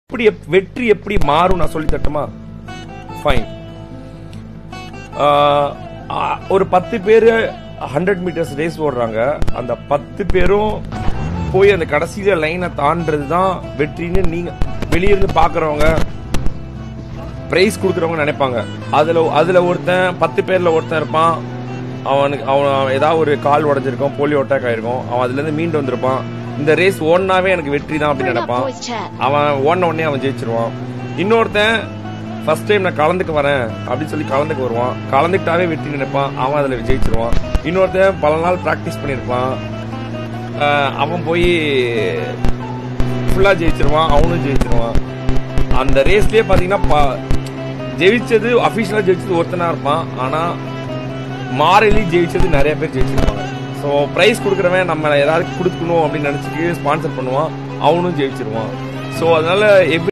எப்படி எப்- வெற்றி எப்படி மாறும் நான் சொல்லி தட்டுமா ஃபைன் ஒரு பத்து பேர் ஹண்ட்ரட் மீட்டர்ஸ் ரேஸ் ஓடுறாங்க அந்த பத்து பேரும் போய் அந்த கடைசியில லைனை தாண்டது தான் வெற்றின்னு நீங்க வெளியிருந்து பாக்குறவங்க பிரைஸ் கொடுக்குறவங்க நினைப்பாங்க அதுல அதுல ஒருத்தன் பத்து பேர்ல ஒருத்தன் இருப்பான் அவனுக்கு அவன் ஏதாவது ஒரு கால் உடஞ்சிருக்கும் போலியோ அட்டாக் ஆயிருக்கும் அவன் அதுல இருந்து மீண்டு வந்திருப்பான் இந்த ரேஸ் ஓடினாவே எனக்கு வெற்றி தான் அப்படின்னு Bring up நினைப்பான் voice chat. அவன் ஓடின உடனே அவன் ஜெயிச்சிருவான் இன்னொருத்தன் ஃபர்ஸ்ட் டைம் நான் கலந்துக்க வரேன் அப்படின்னு சொல்லி கலந்துக்க வருவான் கலந்துக்கிட்டாவே வெற்றி நினைப்பான் அவன் அதில் ஜெயிச்சிருவான் இன்னொருத்தன் பல நாள் ப்ராக்டிஸ் பண்ணியிருப்பான் ஆஹ் அவன் போய் ஃபுல்லாக ஜெயிச்சிருவான் அவனும் ஜெயிச்சிருவான் அந்த ரேஸ்லயே பார்த்தீங்கன்னா ப- ஜெயிச்சது அஃபிஷியலாக ஜெயிச்சது ஒருத்தனா இருப்பான் ஆனால் மாறலி ஜெயிச்சது நிறைய பேர் ஜெயிச்சிருப்பாங்க ஸோ ப்ரைஸ் கொடுக்குறவன் நம்ம ஏதாவது கொடுக்கணும் அப்படின்னு நினச்சிட்டு ஸ்பான்சர் பண்ணுவான் அவனும் ஜெயிச்சிருவான் ஸோ அதனால எவ்ரி